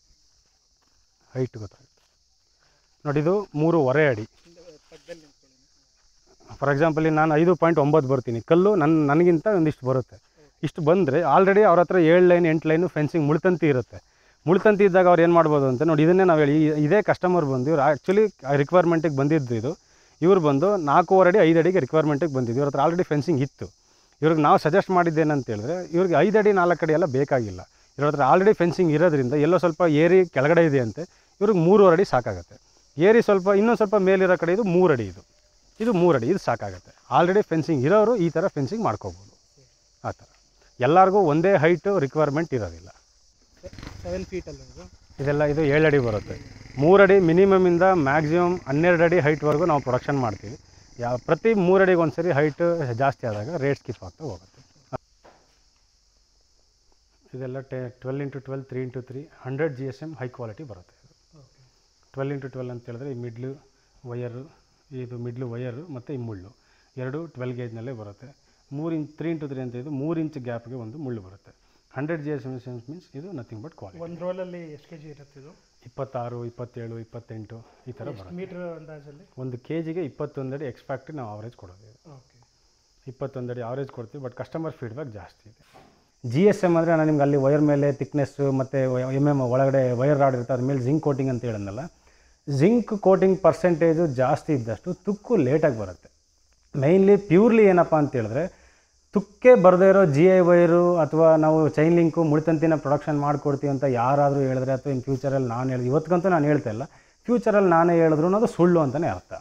ಹೈಟ್ ಗೊತ್ತಾಗುತ್ತೆ ನೋಡಿ ಇದು ಮೂರುವರೆ ಅಡಿ ಪಕ್ಕದಲ್ಲಿ ನಿಂತ್ಕೊಳ್ಳಿ ಫಾರ್ ಎಕ್ಸಾಂಪಲ್ ನಾನು ಐದು ಪಾಯಿಂಟ್ ಒಂಬತ್ತು ಬರ್ತೀನಿ ಕಲ್ಲು ನನ್ನ ನನಗಿಂತ ಒಂದಿಷ್ಟು ಬರುತ್ತೆ ಇಷ್ಟು ಬಂದರೆ ಆಲ್ರೆಡಿ ಅವ್ರ ಹತ್ರ ಏಳು ಲೈನ್ ಎಂಟು ಲೈನು ಫೆನ್ಸಿಂಗ್ ಮುಳ್ತಂತಿ ಇರುತ್ತೆ ಮುಳ್ತಂತಿ ಇದ್ದಾಗ ಅವ್ರು ಏನು ಮಾಡ್ಬೋದು ಅಂತ ನೋಡಿ ಇದನ್ನೇ ನಾವು ಹೇಳಿ ಈ- ಇದೇ ಕಸ್ಟಮರ್ ಬಂದು ಇವ್ರು ಆ್ಯಕ್ಚುಲಿ ರಿಕ್ವೈರ್ಮೆಂಟಿಗೆ ಬಂದಿದ್ದು ಇದು ಇವ್ರು ಬಂದು ನಾಲ್ಕೂವರೆ ಅಡಿ ಐದು ಅಡಿಗೆ ರಿಕ್ವೈರ್ಮೆಂಟಿಗೆ ಬಂದಿದ್ದು ಇವ್ರ ಹತ್ರ ಆಲ್ರೆಡಿ ಫೆನ್ಸಿಂಗ್ ಇತ್ತು ಇವ್ರಿಗೆ ನಾವು ಸಜೆಸ್ಟ್ ಮಾಡಿದ್ದೇನಂತ ಹೇಳಿದ್ರೆ ಇವ್ರಿಗೆ ಐದು ಅಡಿ ನಾಲ್ಕು ಅಡಿ ಎಲ್ಲ ಬೇಕಾಗಿಲ್ಲ ಇವ್ರ ಹತ್ರ ಆಲ್ರೆಡಿ ಫೆನ್ಸಿಂಗ್ ಇರೋದ್ರಿಂದ ಎಲ್ಲೋ ಸ್ವಲ್ಪ ಏರಿ ಕೆಳಗಡೆ ಇದೆ ಅಂತೆ ಇವ್ರಿಗೆ ಮೂರುವರೆ ಅಡಿ ಸಾಕಾಗುತ್ತೆ ಏರಿ ಸ್ವಲ್ಪ ಇನ್ನೊಂದು ಸ್ವಲ್ಪ ಮೇಲಿರೋ ಕಡೆ ಇದು ಮೂರು ಅಡಿ ಇದು ಇದು ಮೂರು ಅಡಿ ಇದು ಸಾಕಾಗುತ್ತೆ ಆಲ್ರೆಡಿ ಫೆನ್ಸಿಂಗ್ ಇರೋರು ಈ ಥರ ಫೆನ್ಸಿಂಗ್ ಮಾಡ್ಕೋಬೋದು ಆ ಥರ ಎಲ್ಲರಿಗೂ ಒಂದೇ ಹೈಟು ರಿಕ್ವೈರ್ಮೆಂಟ್ ಇರೋದಿಲ್ಲ ಸೆವೆನ್ ಫೀಟಲ್ಲ ಇದು ಇದೆಲ್ಲ ಇದು ಏಳು ಅಡಿ ಬರುತ್ತೆ ಮೂರಡಿ ಮಿನಿಮಮಿಂದ ಮ್ಯಾಕ್ಸಿಮಮ್ ಹನ್ನೆರಡು ಅಡಿ ಹೈಟ್ವರೆಗೂ ನಾವು ಪ್ರೊಡಕ್ಷನ್ ಮಾಡ್ತೀವಿ ಯಾವ ಪ್ರತಿ ಮೂರು ಅಡಿಗೆ ಒಂದು ಸರಿ ಹೈಟ್ ಜಾಸ್ತಿ ಆದಾಗ ರೇಟ್ ಸ್ಕಿಪ್ ಆಗ್ತಾ ಹೋಗುತ್ತೆ ಇದೆಲ್ಲ ಟೆ twelve into twelve three into three hundred G S M high quality ಬರುತ್ತೆ ಇದು ಓಕೆ ಟ್ವೆಲ್ ಇಂಟು ಟ್ವೆಲ್ ಅಂತ ಹೇಳಿದ್ರೆ ಈ ಮಿಡ್ಲು ವಯರು ಇದು ಮಿಡ್ಲು ವಯರು ಮತ್ತು ಈ ಮುಳ್ಳು ಎರಡು ಟ್ವೆಲ್ ಗೇಜ್ನಲ್ಲೇ ಬರುತ್ತೆ ಮೂರು ಇಂಚ್ ತ್ರೀ ಇಂಟು ತ್ರೀ ಅಂತ ಇದು ಮೂರು ಇಂಚ್ ಗ್ಯಾಪ್ಗೆ ಒಂದು ಮುಳ್ಳು ಬರುತ್ತೆ hundred G S M means ಇದು ನಥಿಂಗ್ ಬಟ್ ಕ್ವಾಲಿಟಿ ಒಂದು ರೋಲಲ್ಲಿ ಎಷ್ಟು ಕೆ ಜಿ ಇರುತ್ತೆ ಇದು ಇಪ್ಪತ್ತಾರು ಇಪ್ಪತ್ತೇಳು ಇಪ್ಪತ್ತೆಂಟು ಈ ಥರ ಬರುತ್ತೆ ಮೀಟ್ರ್ ಅಂದಾಜಲ್ಲಿ ಒಂದು ಕೆ ಜಿಗೆ ಇಪ್ಪತ್ತೊಂದು ಅಡಿ ಎಕ್ಸ್ಪ್ಯಾಕ್ಟ್ ನಾವು ಆವ್ರೇಜ್ ಕೊಡೋದು ಇದು. ಓಕೆ ಇಪ್ಪತ್ತೊಂದು ಅಡಿ ಆವ್ರೇಜ್ ಕೊಡ್ತೀವಿ ಬಟ್ ಕಸ್ಟಮರ್ ಫೀಡ್ಬ್ಯಾಕ್ ಜಾಸ್ತಿ ಇದೆ ಜಿ ಎಸ್ ಎಮ್ ಅಂದರೆ ನಾನು ನಿಮ್ಗೆ ಅಲ್ಲಿ ವೈರ್ ಮೇಲೆ ತಿಕ್ನೆಸ್ಸು ಮತ್ತು ಎಮ್ ಎಮ್ ಒಳಗಡೆ ವೈರ್ ರಾಡ್ ಇರುತ್ತೆ ಅದ್ರ ಮೇಲೆ ಜಿಂಕ್ ಕೋಟಿಂಗ್ ಅಂತ ಹೇಳಿದ್ನಲ್ಲ ಜಿಂಕ್ ಕೋಟಿಂಗ್ ಪರ್ಸೆಂಟೇಜು ಜಾಸ್ತಿ ಇದ್ದಷ್ಟು ತುಕ್ಕು ಲೇಟಾಗಿ ಬರುತ್ತೆ ಮೈನ್ಲಿ ಪ್ಯೂರ್ಲಿ ಏನಪ್ಪ ಅಂತ ಹೇಳಿದ್ರೆ ತುಕ್ಕೆ ಬರದೇ ಇರೋ ಜಿ ಐ ವೈರು ಅಥವಾ ನಾವು ಚೈನ್ ಲಿಂಕು ಮುಳಿತಂತಿನ ಪ್ರೊಡಕ್ಷನ್ ಮಾಡಿಕೊಡ್ತೀವಿ ಅಂತ ಯಾರಾದರೂ ಹೇಳಿದ್ರೆ ಅಥವಾ ಇನ್ ಫ್ಯೂಚರಲ್ಲಿ ನಾನು ಹೇಳಿದೆ ಇವತ್ತಿಗಂತೂ ನಾನು ಹೇಳ್ತಾ ಇಲ್ಲ ಫ್ಯೂಚರಲ್ಲಿ ನಾನೇ ಹೇಳಿದ್ರು ಅದು ಸುಳ್ಳು ಅಂತಲೇ ಅರ್ಥ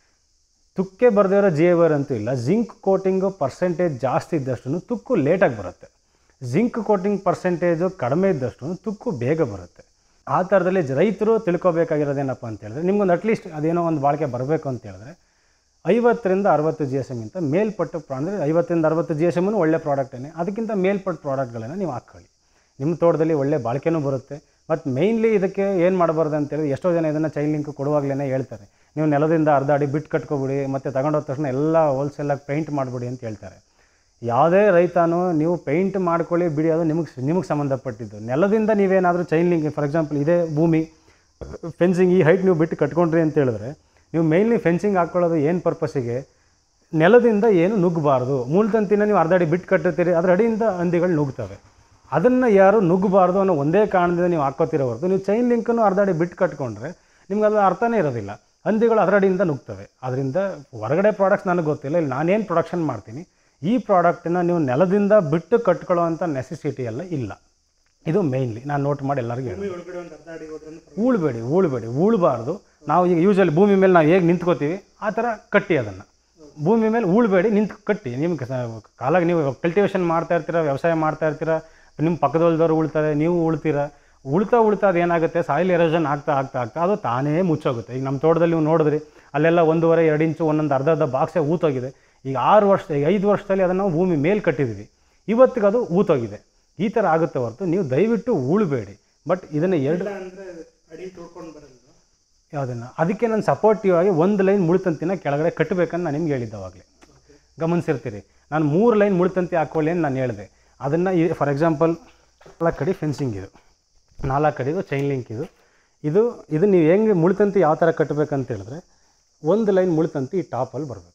ತುಕ್ಕೆ ಬರದೇ ಇರೋ ಜೇವರ್ ಅಂತೂ ಇಲ್ಲ ಜಿಂಕ್ ಕೋಟಿಂಗು ಪರ್ಸೆಂಟೇಜ್ ಜಾಸ್ತಿ ಇದ್ದಷ್ಟು ತುಕ್ಕು ಲೇಟಾಗಿ ಬರುತ್ತೆ ಜಿಂಕ್ ಕೋಟಿಂಗ್ ಪರ್ಸೆಂಟೇಜು ಕಡಿಮೆ ಇದ್ದಷ್ಟು ತುಕ್ಕು ಬೇಗ ಬರುತ್ತೆ ಆ ಥರದಲ್ಲಿ ಜ- ರೈತರು ತಿಳ್ಕೊಬೇಕಾಗಿರೋದೇನಪ್ಪ ಅಂತ ಹೇಳಿದ್ರೆ ನಿಮ್ಗೊಂದು ಅಟ್ಲೀಸ್ಟ್ ಅದೇನೋ ಒಂದು ಬಾಳಿಕೆ ಬರಬೇಕು ಅಂತ ಹೇಳಿದ್ರೆ ಐವತ್ತರಿಂದ ಅರವತ್ತು ಜಿ ಎಸ್ ಎಮ್ಗಿಂತ ಮೇಲ್ಪಟ್ಟು ಪ್ರಾ- ಅಂದರೆ ಐವತ್ತರಿಂದ ಅರವತ್ತು ಜಿ ಎಸ್ ಎಮ್ಮನ್ನು ಒಳ್ಳೆ ಪ್ರಾಡಕ್ಟೇನೆ ಅದಕ್ಕಿಂತ ಮೇಲ್ಪಟ್ಟು ಪ್ರಾಡಕ್ಟ್ಗಳನ್ನು ನೀವು ಹಾಕ್ಕೊಳ್ಳಿ ನಿಮ್ಮ ತೋಟದಲ್ಲಿ ಒಳ್ಳೆ ಬಾಳಿಕೆನೂ ಬರುತ್ತೆ ಮತ್ತು ಮೇಯ್ನ್ಲಿ ಇದಕ್ಕೆ ಏನು ಮಾಡಬಾರ್ದು ಅಂತೇಳಿ ಎಷ್ಟೋ ಜನ ಇದನ್ನು ಚೈನ್ ಲಿಂಕ್ ಕೊಡುವಾಗಲೇ ಹೇಳ್ತಾರೆ ನೀವು ನೆಲದಿಂದ ಅರ್ಧ ಅಡಿ ಬಿಟ್ಟು ಕಟ್ಕೊಬಿಡಿ ಮತ್ತು ತಗೊಂಡೋದ ತಕ್ಷಣ ಎಲ್ಲ ಹೋಲ್ಸೇಲಾಗಿ ಪೇಂಟ್ ಮಾಡಿಬಿಡಿ ಅಂತ ಹೇಳ್ತಾರೆ ಯಾವುದೇ ರೈತನೂ ನೀವು ಪೇಂಟ್ ಮಾಡ್ಕೊಳ್ಳಿ ಬಿಡಿ ಅದು ನಿಮಗೆ ನಿಮಗೆ ಸಂಬಂಧಪಟ್ಟಿದ್ದು ನೆಲದಿಂದ ನೀವೇನಾದರೂ ಚೈನ್ ಲಿಂಕ್ ಫಾರ್ ಎಕ್ಸಾಂಪಲ್ ಇದೇ ಭೂಮಿ ಫೆನ್ಸಿಂಗ್ ಈ ಹೈಟ್ ನೀವು ಬಿಟ್ಟು ಕಟ್ಕೊಂಡ್ರಿ ಅಂತ ಹೇಳಿದ್ರೆ ನೀವು ಮೇಯ್ನ್ಲಿ ಫೆನ್ಸಿಂಗ್ ಹಾಕ್ಕೊಳ್ಳೋದು ಏನು ಪರ್ಪಸ್ಸಿಗೆ ನೆಲದಿಂದ ಏನು ನುಗ್ಗಬಾರ್ದು ಮೂಲತಂತಿನ ನೀವು ಅರ್ಧ ಅಡಿ ಬಿಟ್ಟು ಕಟ್ಟುತ್ತೀರಿ ಅದರ ಅಡಿಯಿಂದ ಹಂದಿಗಳು ನುಗ್ತವೆ ಅದನ್ನು ಯಾರು ನುಗ್ಗಬಾರ್ದು ಅನ್ನೋ ಒಂದೇ ಕಾರಣದಿಂದ ನೀವು ಹಾಕ್ಕೋತಿರೋ ಹೊರತು ನೀವು ಚೈನ್ ಲಿಂಕನ್ನು ಅರ್ಧ ಅಡಿ ಬಿಟ್ಟು ಕಟ್ಕೊಂಡ್ರೆ ನಿಮ್ಗೆ ಅದು ಅರ್ಥನೇ ಇರೋದಿಲ್ಲ ಹಂದಿಗಳು ಅದರ ಅಡಿಯಿಂದ ನುಗ್ತವೆ ಅದರಿಂದ ಹೊರಗಡೆ ಪ್ರಾಡಕ್ಟ್ಸ್ ನನಗೆ ಗೊತ್ತಿಲ್ಲ ಇಲ್ಲಿ ನಾನೇನು ಪ್ರೊಡಕ್ಷನ್ ಮಾಡ್ತೀನಿ ಈ ಪ್ರಾಡಕ್ಟನ್ನ ನೀವು ನೆಲದಿಂದ ಬಿಟ್ಟು ಕಟ್ಕೊಳ್ಳೋ ಅಂಥ ನೆಸೆಸಿಟಿ ಎಲ್ಲ ಇಲ್ಲ ಇದು ಮೇಯ್ನ್ಲಿ ನಾನು ನೋಟ್ ಮಾಡಿ ಎಲ್ಲರಿಗೂ ಹೇಳಿ ಭೂಮಿ ಒಳಗಡೆ ಒಂದು ಅರ್ಧ ಅಡಿ ಹೋದ್ರೂ ಉಳ್ಬೇಡಿ ಉಳ್ಬೇಡಿ ಉಳ್ಬಾರ್ದು ನಾವು ಈಗ ಯೂಶಲಿ ಭೂಮಿ ಮೇಲೆ ನಾವು ಹೇಗೆ ನಿಂತ್ಕೋತೀವಿ ಆ ಥರ ಕಟ್ಟಿ ಅದನ್ನು ಭೂಮಿ ಮೇಲೆ ಉಳ್ಬೇಡಿ ನಿಂತು ಕಟ್ಟಿ ನಿಮ್ಗೆ ಕಾಲಾಗಿ ನೀವು ಕಲ್ಟಿವೇಷನ್ ಮಾಡ್ತಾ ಇರ್ತೀರ ವ್ಯವಸಾಯ ಮಾಡ್ತಾ ಇರ್ತೀರ ನಿಮ್ಮ ಪಕ್ಕದೊಲ್ದವ್ರು ಉಳ್ತಾರೆ ನೀವು ಉಳ್ತೀರ ಉಳ್ತಾ ಉಳ್ತಾ ಅದು ಏನಾಗುತ್ತೆ ಸಾಯಿಲ್ ಎರೋಷನ್ ಆಗ್ತಾ ಆಗ್ತಾ ಆಗ್ತಾ ಅದು ತಾನೇ ಮುಚ್ಚೋಗುತ್ತೆ ಈಗ ನಮ್ಮ ತೋಟದಲ್ಲಿ ನೀವು ನೋಡಿದ್ರಿ ಅಲ್ಲೆಲ್ಲ ಒಂದೂವರೆ ಎರಡು ಇಂಚು ಒಂದೊಂದು ಅರ್ಧ ಅರ್ಧ ಬಾಕ್ಸೇ ಊತೋಗಿದೆ ಈಗ ಆರು ವರ್ಷ ಈಗ ಐದು ವರ್ಷದಲ್ಲಿ ಅದನ್ನು ನಾವು ಭೂಮಿ ಮೇಲೆ ಕಟ್ಟಿದ್ದೀವಿ ಇವತ್ತಿಗೆ ಅದು ಊತೋಗಿದೆ ಈ ಥರ ಆಗುತ್ತೆ ಹೊರತು ನೀವು ದಯವಿಟ್ಟು ಉಳ್ಬೇಡಿ ಬಟ್ ಇದನ್ನು ಎರಡು ಇಲ್ಲ ಅಂದ್ರೆ ಅಡಿ ತೋಡ್ಕೊಂಡು ಬರಲ್ಲ ಯಾವುದನ್ನು ಅದಕ್ಕೆ ನಾನು ಸಪೋರ್ಟಿವ್ ಆಗಿ ಒಂದು ಲೈನ್ ಮುಳ್ತಂತಿನ ಕೆಳಗಡೆ ಕಟ್ಟಬೇಕಂತ ನಾನು ನಿಮ್ಗೆ ಹೇಳಿದ್ದೆ ಅವಾಗಲೇ ಗಮನಿಸಿರ್ತೀರಿ ನಾನು ಮೂರು ಲೈನ್ ಮುಳ್ತಂತಿ ಹಾಕ್ಕೊಳ್ಳಿ ಅಂತ ನಾನು ಹೇಳಿದೆ ಅದನ್ನು ಫಾರ್ ಎಕ್ಸಾಂಪಲ್ ನಾಲ್ಕು ಕಡೆ ಫೆನ್ಸಿಂಗ್ ಇದು ನಾಲ್ಕು ಕಡೆದು ಚೈನ್ ಲಿಂಕ್ ಇದು ಇದು ಇದು ನೀವು ಹೆಂಗೆ ಮುಳ್ತಂತಿ ಯಾವ ಥರ ಕಟ್ಟಬೇಕಂತ ಹೇಳಿದ್ರೆ ಒಂದು ಲೈನ್ ಮುಳ್ತಂತಿ ಈ ಟಾಪಲ್ಲಿ ಬರಬೇಕು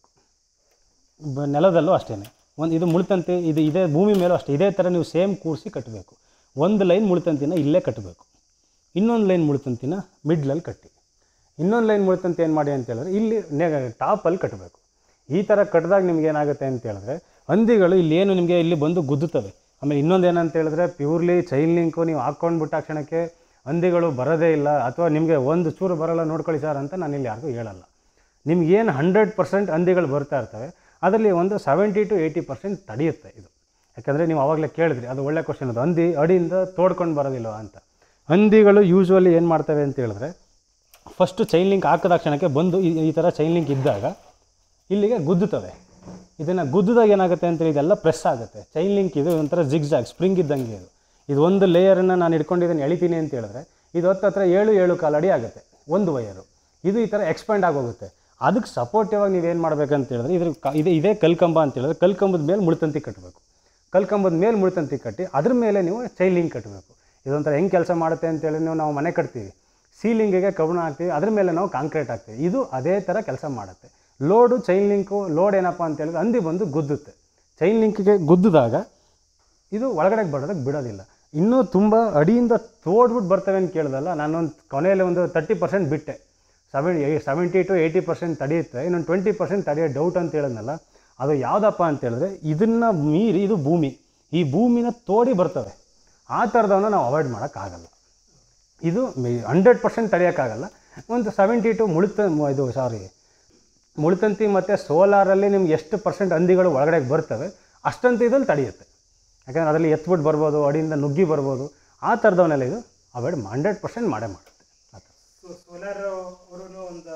ಬ ನೆಲದಲ್ಲೂ ಅಷ್ಟೇ ಒಂದು ಇದು ಮುಳ್ತಂತಿ ಇದು ಇದೇ ಭೂಮಿ ಮೇಲೂ ಅಷ್ಟೇ ಇದೇ ಥರ ನೀವು ಸೇಮ್ ಕೂರಿಸಿ ಕಟ್ಟಬೇಕು ಒಂದು ಲೈನ್ ಮುಳ್ತಂತಿನ ಇಲ್ಲೇ ಕಟ್ಟಬೇಕು ಇನ್ನೊಂದು ಲೈನ್ ಮುಳ್ತಂತಿನ ಮಿಡ್ಲಲ್ಲಿ ಕಟ್ಟಿ ಇನ್ನೊಂದು ಲೈನ್ ಮುಳ್ತಂತಿ ಏನು ಮಾಡಿ ಅಂತ ಹೇಳಿದ್ರೆ ಇಲ್ಲಿ ನೆ ಟಾಪಲ್ಲಿ ಕಟ್ಟಬೇಕು ಈ ಥರ ಕಟ್ಟಿದಾಗ ನಿಮ್ಗೆ ಏನಾಗುತ್ತೆ ಅಂತ ಹೇಳಿದ್ರೆ ಹಂದಿಗಳು ಇಲ್ಲಿ ಏನು ನಿಮಗೆ ಇಲ್ಲಿ ಬಂದು ಗುದ್ದುತ್ತವೆ ಆಮೇಲೆ ಇನ್ನೊಂದು ಏನಂತ ಹೇಳಿದ್ರೆ ಪ್ಯೂರ್ಲಿ ಚೈನ್ ಲಿಂಕು ನೀವು ಹಾಕ್ಕೊಂಡು ಬಿಟ್ಟ ಕ್ಷಣಕ್ಕೆ ಹಂದಿಗಳು ಬರೋದೇ ಇಲ್ಲ ಅಥವಾ ನಿಮಗೆ ಒಂದು ಚೂರು ಬರಲ್ಲ ನೋಡ್ಕೊಳ್ಳಿ ಸರ್ ಅಂತ ನಾನು ಇಲ್ಲಿ ಯಾರಿಗೂ ಹೇಳಲ್ಲ ನಿಮ್ಗೇನು ಹಂಡ್ರೆಡ್ ಪರ್ಸೆಂಟ್ ಹಂದಿಗಳು ಬರ್ತಾ ಇರ್ತವೆ ಅದರಲ್ಲಿ ಒಂದು ಸೆವೆಂಟಿ ಟು ಏಯ್ಟಿ ಪರ್ಸೆಂಟ್ ತಡೆಯುತ್ತೆ ಇದು ಯಾಕಂದರೆ ನೀವು ಆವಾಗಲೇ ಕೇಳಿದ್ರಿ ಅದು ಒಳ್ಳೆ ಕ್ವಶನ್ ಅದು ಹಂದಿ ಅಡಿಯಿಂದ ತೋಡ್ಕೊಂಡು ಬರೋದಿಲ್ವ ಅಂತ ಹಂದಿಗಳು ಯೂಶ್ವಲಿ ಏನು ಮಾಡ್ತವೆ ಅಂತ ಹೇಳಿದ್ರೆ ಫಸ್ಟು ಚೈನ್ ಲಿಂಕ್ ಹಾಕಿದ ಕ್ಷಣಕ್ಕೆ ಬಂದು ಈ ಈ ಥರ ಚೈನ್ ಲಿಂಕ್ ಇದ್ದಾಗ ಇಲ್ಲಿಗೆ ಗುದ್ದುತ್ತವೆ ಇದನ್ನು ಗುದ್ದಿದಾಗ ಏನಾಗುತ್ತೆ ಅಂತ ಇದೆಲ್ಲ ಪ್ರೆಸ್ ಆಗುತ್ತೆ ಚೈನ್ ಲಿಂಕ್ ಇದು ಒಂಥರ ಜಿಗ್ಜಾಗ್ ಸ್ಪ್ರಿಂಗ್ ಇದ್ದಂಗೆ ಇದು ಇದು ಒಂದು ಲೇಯರನ್ನು ನಾನು ಇಟ್ಕೊಂಡಿದ್ದೀನಿ ಎಳಿತೀನಿ ಅಂತ ಹೇಳಿದ್ರೆ ಇದು ಹತ್ತು ಹತ್ರ ಏಳು ಏಳು ಕಾಲು ಅಡಿ ಆಗುತ್ತೆ ಒಂದು ವಯರು ಇದು ಈ ಥರ ಎಕ್ಸ್ಪ್ಯಾಂಡ್ ಆಗೋಗುತ್ತೆ ಅದಕ್ಕೆ ಸಪೋರ್ಟಿವ್ ಆಗಿ ನೀವೇನು ಮಾಡ್ಬೇಕಂತ ಹೇಳಿದ್ರೆ ಇದ್ರ ಕ ಇದೇ ಇದೇ ಕಲ್ಕಂಬ ಅಂತ ಹೇಳಿದ್ರೆ ಕಲ್ಕಂಬದ ಮೇಲೆ ಮುಳ್ತಂತಿ ಕಟ್ಟಬೇಕು ಕಲ್ಕಂಬದ ಮೇಲೆ ಮುಳ್ತಂತಿ ಕಟ್ಟಿ ಅದ್ರ ಮೇಲೆ ನೀವು ಚೈನ್ ಲಿಂಕ್ ಕಟ್ಟಬೇಕು ಇದೊಂಥರ ಹೆಂಗೆ ಕೆಲಸ ಮಾಡುತ್ತೆ ಅಂತೇಳಿ ನೀವು ನಾವು ಮನೆ ಕಟ್ತೀವಿ ಸೀಲಿಂಗಿಗೆ ಕಬ್ಬಣ ಹಾಕ್ತೀವಿ ಅದ್ರ ಮೇಲೆ ನಾವು ಕಾಂಕ್ರೀಟ್ ಹಾಕ್ತೀವಿ ಇದು ಅದೇ ಥರ ಕೆಲಸ ಮಾಡುತ್ತೆ ಲೋಡು ಚೈನ್ ಲಿಂಕು ಲೋಡ್ ಏನಪ್ಪ ಅಂತ ಹೇಳಿದ್ರೆ ಹಂದಿ ಬಂದು ಗುದ್ದುತ್ತೆ ಚೈನ್ ಲಿಂಕಿಗೆ ಗುದ್ದಿದಾಗ ಇದು ಒಳಗಡೆ ಬರೋದಕ್ಕೆ ಬಿಡೋದಿಲ್ಲ ಇನ್ನೂ ತುಂಬ ಅಡಿಯಿಂದ ತೋಡ್ಬಿಟ್ಟು ಬರ್ತವೆ ಅಂತ ಕೇಳ್ದಲ್ಲ ನಾನೊಂದು ಕೊನೆಯಲ್ಲಿ ಒಂದು ತರ್ಟಿ ಪರ್ಸೆಂಟ್ ಬಿಟ್ಟೆ seven seventy to eighty percent ತಡೆಯುತ್ತೆ ಇನ್ನೊಂದು ಟ್ವೆಂಟಿ ಪರ್ಸೆಂಟ್ ತಡೆಯೋ ಡೌಟ್ ಅಂತ ಹೇಳಿದ್ನಲ್ಲ ಅದು ಯಾವುದಪ್ಪ ಅಂತ ಹೇಳಿದ್ರೆ ಇದನ್ನು ಮೀರಿ ಇದು ಭೂಮಿ ಈ ಭೂಮಿನ ತೋಡಿ ಬರ್ತವೆ ಆ ಥರದವನ್ನ ನಾವು ಅವಾಯ್ಡ್ ಮಾಡೋಕ್ಕಾಗಲ್ಲ ಇದು ಹಂಡ್ರೆಡ್ ಪರ್ಸೆಂಟ್ ತಡೆಯೋಕ್ಕಾಗಲ್ಲ ಒಂದು ಸೆವೆಂಟಿ ಟು ಮುಳಿತ ಇದು ಸಾರಿ ಮುಳ್ತಂತಿ ಮತ್ತು ಸೋಲಾರಲ್ಲಿ ನಿಮ್ಗೆ ಎಷ್ಟು ಪರ್ಸೆಂಟ್ ಹಂದಿಗಳು ಒಳಗಡೆ ಬರ್ತವೆ ಅಷ್ಟಂತ ಇದ್ರಲ್ಲಿ ತಡೆಯುತ್ತೆ ಯಾಕಂದರೆ ಅದರಲ್ಲಿ ಎತ್ಬಿಟ್ಟು ಬರ್ಬೋದು ಅಡಿಯಿಂದ ನುಗ್ಗಿ ಬರ್ಬೋದು ಆ ಥರದವನ್ನೆಲ್ಲ ಇದು ಅವಾಯ್ಡ್ ಹಂಡ್ರೆಡ್ ಪರ್ಸೆಂಟ್ ಮಾಡೇ ಮಾಡುತ್ತೆ ಆ ಥರ ಸೊ ಸೋಲಾರ್ ಅವರು ಒಂದು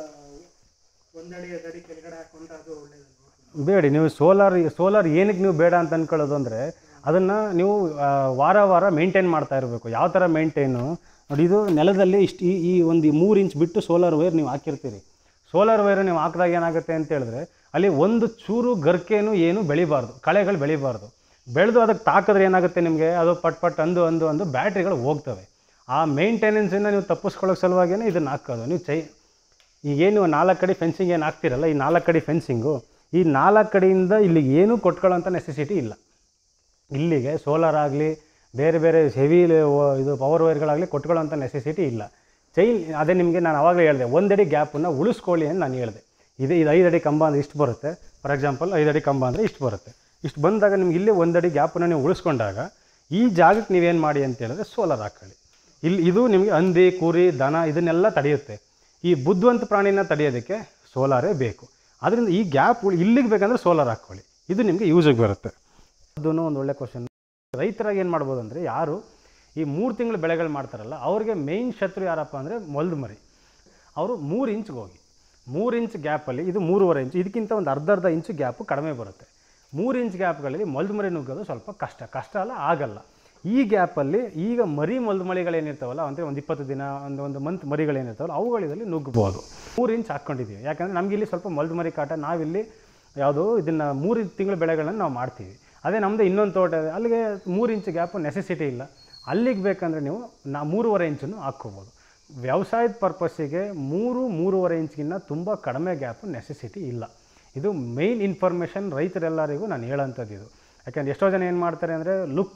ಒಂದಡಿ ಎರಡಡಿ ಕೆಳಗಡೆ ಹಾಕೊಂಡ್ರೆ ಅದು ಒಳ್ಳೇದಲ್ವಾ ಬೇಡಿ ನೀವು ಸೋಲಾರ್ ಸೋಲಾರ್ ಏನಕ್ಕೆ ನೀವು ಬೇಡ ಅಂತ ಅಂದ್ಕೊಳ್ಳೋದು ಅಂದರೆ ಅದನ್ನು ನೀವು ಆ, ವಾರ ವಾರ ಮೇಂಟೈನ್ ಮಾಡ್ತಾ ಇರಬೇಕು ಯಾವ ಥರ ಮೇಂಟೈನು ನೋಡಿ ಇದು ನೆಲದಲ್ಲಿ ಇಷ್ಟು ಈ ಈ ಒಂದು ಮೂರು ಇಂಚ್ ಬಿಟ್ಟು ಸೋಲಾರ್ ವೈರ್ ನೀವು ಹಾಕಿರ್ತೀರಿ ಸೋಲಾರ್ ವೈರ್ ನೀವು ಹಾಕಿದಾಗ ಏನಾಗುತ್ತೆ ಅಂತ ಹೇಳಿದ್ರೆ ಅಲ್ಲಿ ಒಂದು ಚೂರು ಗರ್ಕೇನು ಏನು ಬೆಳಿಬಾರ್ದು ಕಳೆಗಳು ಬೆಳಿಬಾರ್ದು ಬೆಳೆದು ಅದಕ್ಕೆ ತಾಕಿದ್ರೆ ಏನಾಗುತ್ತೆ ನಿಮಗೆ ಅದು ಪಟ್ ಪಟ್ ಅಂದು ಅಂದು ಅಂದು ಬ್ಯಾಟ್ರಿಗಳು ಹೋಗ್ತವೆ ಆ ಮೇಂಟೆನೆನ್ಸಿಂದ ನೀವು ತಪ್ಪಿಸ್ಕೊಳ್ಳೋ ಸಲುವಾಗಿಯೇ ಇದನ್ನು ಹಾಕೋದು ನೀವು ಚೈ ಈಗೇನು ನಾಲ್ಕು ಕಡೆ ಫೆನ್ಸಿಂಗ್ ಏನು ಹಾಕ್ತಿರಲ್ಲ ಈ ನಾಲ್ಕು ಕಡೆ ಫೆನ್ಸಿಂಗು ಈ ನಾಲ್ಕು ಕಡೆಯಿಂದ ಇಲ್ಲಿಗೆ ಏನೂ ಕೊಟ್ಕೊಳ್ಳೋಂಥ ನೆಸೆಸಿಟಿ ಇಲ್ಲ ಇಲ್ಲಿಗೆ ಸೋಲಾರ್ ಆಗಲಿ ಬೇರೆ ಬೇರೆ ಹೆವಿ ಇದು ಪವರ್ ವೈರ್ಗಳಾಗಲಿ ಕೊಟ್ಕೊಳ್ಳೋಂಥ ನೆಸೆಸಿಟಿ ಇಲ್ಲ ಚೈನ್ ಅದೇ ನಿಮಗೆ ನಾನು ಆವಾಗಲೇ ಹೇಳಿದೆ ಒಂದಡಿ ಗ್ಯಾಪನ್ನು ಉಳಿಸ್ಕೊಳ್ಳಿ ಅಂತ ನಾನು ಹೇಳಿದೆ ಇದು ಇದು ಐದು ಅಡಿ ಕಂಬ ಅಂದರೆ ಇಷ್ಟು ಬರುತ್ತೆ ಫಾರ್ ಎಕ್ಸಾಂಪಲ್ ಐದು ಅಡಿ ಕಂಬ ಅಂದರೆ ಇಷ್ಟು ಬರುತ್ತೆ ಇಷ್ಟು ಬಂದಾಗ ನಿಮ್ಗೆ ಇಲ್ಲಿ ಒಂದಡಿ ಗ್ಯಾಪನ್ನು ನೀವು ಉಳಿಸ್ಕೊಂಡಾಗ ಈ ಜಾಗಕ್ಕೆ ನೀವೇನು ಮಾಡಿ ಅಂತ ಹೇಳಿದ್ರೆ ಸೋಲಾರ್ ಹಾಕ್ಕೊಳ್ಳಿ ಇಲ್ಲಿ ಇದು ನಿಮಗೆ ಹಂದಿ ಕುರಿ ದನ ಇದನ್ನೆಲ್ಲ ತಡೆಯುತ್ತೆ ಈ ಬುದ್ಧಿವಂತ ಪ್ರಾಣಿನ ತಡೆಯೋದಕ್ಕೆ ಸೋಲಾರೇ ಬೇಕು ಅದರಿಂದ ಈ ಗ್ಯಾಪ್ ಇಲ್ಲಿಗೆ ಬೇಕಂದ್ರೆ ಸೋಲಾರ್ ಹಾಕ್ಕೊಳ್ಳಿ ಇದು ನಿಮಗೆ ಯೂಸಿಗೆ ಬರುತ್ತೆ ಅದೂ ಒಂದು ಒಳ್ಳೆ ಕ್ವಶನ್ ರೈತರಾಗಿ ಏನು ಮಾಡ್ಬೋದು ಅಂದರೆ ಯಾರು ಈ ಮೂರು ತಿಂಗಳು ಬೆಳೆಗಳು ಮಾಡ್ತಾರಲ್ಲ ಅವ್ರಿಗೆ ಮೇಯ್ನ್ ಶತ್ರು ಯಾರಪ್ಪ ಅಂದರೆ ಮೊಲ್ದು ಮರಿ ಅವರು ಮೂರು ಇಂಚ್ಗೆ ಹೋಗಿ ಮೂರು ಇಂಚ್ ಗ್ಯಾಪಲ್ಲಿ ಇದು ಮೂರುವರೆ ಇಂಚ್ ಇದಕ್ಕಿಂತ ಒಂದು ಅರ್ಧ ಅರ್ಧ ಇಂಚು ಗ್ಯಾಪು ಕಡಿಮೆ ಬರುತ್ತೆ ಮೂರು ಇಂಚ್ ಗ್ಯಾಪ್ಗಳಲ್ಲಿ ಮೊಲ್ದು ಮರಿ ನುಗ್ಗೋದು ಸ್ವಲ್ಪ ಕಷ್ಟ ಕಷ್ಟ ಅಲ್ಲ ಆಗಲ್ಲ ಈ ಗ್ಯಾಪಲ್ಲಿ ಈಗ ಮರಿ ಮೊಲ್ದು ಮರಿಗಳೇನಿರ್ತಾವಲ್ಲ ಅಂದರೆ ಒಂದು ಇಪ್ಪತ್ತು ದಿನ ಒಂದು ಒಂದು ಮಂತ್ ಮರಿಗಳೇನಿರ್ತಾವಲ್ಲ ಅವುಗಳಿದಲ್ಲಿ ನುಗ್ಗಬಹುದು ಮೂರು ಇಂಚ್ ಹಾಕ್ಕೊಂಡಿದ್ದೀವಿ ಯಾಕಂದರೆ ನಮಗೆ ಇಲ್ಲಿ ಸ್ವಲ್ಪ ಮೊಲ್ದು ಮರಿ ಕಾಟ ನಾವಿಲ್ಲಿ ಯಾವುದೋ ಇದನ್ನು ಮೂರು ತಿಂಗಳ ಬೆಳೆಗಳನ್ನು ನಾವು ಮಾಡ್ತೀವಿ ಅದೇ ನಮ್ಮದು ಇನ್ನೊಂದು ತೋಟ ಇದೆ ಅಲ್ಲಿಗೆ ಮೂರು ಇಂಚ್ ಗ್ಯಾಪು ನೆಸೆಸಿಟಿ ಇಲ್ಲ ಅಲ್ಲಿಗೆ ಬೇಕಂದರೆ ನೀವು ನಾ ಮೂರುವರೆ ಇಂಚನ್ನು ಹಾಕ್ಕೋಬೋದು ವ್ಯವಸಾಯದ ಪರ್ಪಸ್ಸಿಗೆ ಮೂರು ಮೂರುವರೆ ಇಂಚ್ಗಿನ್ನ ತುಂಬ ಕಡಿಮೆ ಗ್ಯಾಪು ನೆಸೆಸಿಟಿ ಇಲ್ಲ ಇದು ಮೇಯ್ನ್ ಇನ್ಫಾರ್ಮೇಷನ್ ರೈತರೆಲ್ಲರಿಗೂ ನಾನು ಹೇಳೋಂಥದ್ದು ಇದು ಯಾಕಂದ್ರೆ ಎಷ್ಟೋ ಜನ ಏನು ಮಾಡ್ತಾರೆ ಅಂದರೆ ಲುಕ್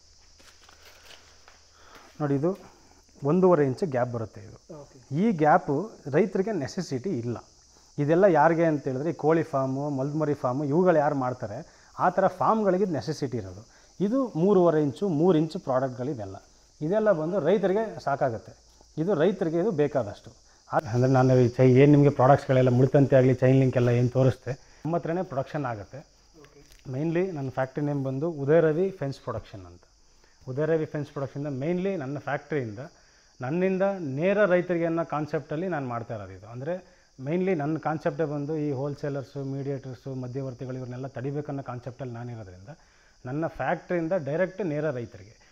ನೋಡಿ ಇದು ಒಂದೂವರೆ ಇಂಚ್ ಗ್ಯಾಪ್ ಬರುತ್ತೆ ಇದು ಓಕೆ ಈ ಗ್ಯಾಪು ರೈತರಿಗೆ ನೆಸೆಸಿಟಿ ಇಲ್ಲ ಇದೆಲ್ಲ ಯಾರಿಗೆ ಅಂತ ಹೇಳಿದ್ರೆ ಈ ಕೋಳಿ ಫಾರ್ಮು ಮಲ್ಮರಿ ಫಾರ್ಮು ಇವುಗಳು ಯಾರು ಮಾಡ್ತಾರೆ ಆ ಥರ ಫಾರ್ಮ್ಗಳಿಗೆ ನೆಸೆಸಿಟಿ ಇರೋದು ಇದು ಮೂರುವರೆ ಇಂಚು ಮೂರು ಇಂಚು ಪ್ರಾಡಕ್ಟ್ಗಳಿದೆಲ್ಲ ಇದೆಲ್ಲ ಬಂದು ರೈತರಿಗೆ ಸಾಕಾಗುತ್ತೆ ಇದು ರೈತರಿಗೆ ಇದು ಬೇಕಾದಷ್ಟು ಅಂದರೆ ನಾನು ಈ ಚೈ ಏನು ನಿಮಗೆ ಪ್ರಾಡಕ್ಟ್ಸ್ಗಳೆಲ್ಲ ಮುಳಿತಂತೆ ಆಗಲಿ ಚೈನ್ ಲಿಂಕ್ ಎಲ್ಲ ಏನು ತೋರಿಸ್ತೆ ನಮ್ಮ ಹತ್ರನೇ ಪ್ರೊಡಕ್ಷನ್ ಆಗುತ್ತೆ ಓಕೆ ಮೇಯ್ನ್ಲಿ ನನ್ನ ಫ್ಯಾಕ್ಟ್ರಿ ನೇಮ್ ಬಂದು ಉದಯ ರವಿ ಫೆನ್ಸ್ ಪ್ರೊಡಕ್ಷನ್ ಅಂತ Udaya Ravi fence production mainly ನನ್ನ ಫ್ಯಾಕ್ಟ್ರಿಯಿಂದ ನನ್ನಿಂದ ನೇರ ರೈತರಿಗೆ ಅನ್ನೋ ಕಾನ್ಸೆಪ್ಟಲ್ಲಿ ನಾನು ಮಾಡ್ತಾ ಇರೋದು ಇದು ಅಂದರೆ ಮೇಯ್ನ್ಲಿ ನನ್ನ ಕಾನ್ಸೆಪ್ಟೇ ಬಂದು ಈ ಹೋಲ್ಸೇಲರ್ಸು ಮೀಡಿಯೇಟರ್ಸು ಮಧ್ಯವರ್ತಿಗಳು ಇವ್ರನ್ನೆಲ್ಲ ತಡಿಬೇಕನ್ನೋ ಕಾನ್ಸೆಪ್ಟಲ್ಲಿ ನಾನಿರೋದ್ರಿಂದ ನನ್ನ ಫ್ಯಾಕ್ಟ್ರಿಯಿಂದ ಡೈರೆಕ್ಟ್ ನೇರ ರೈತರಿಗೆ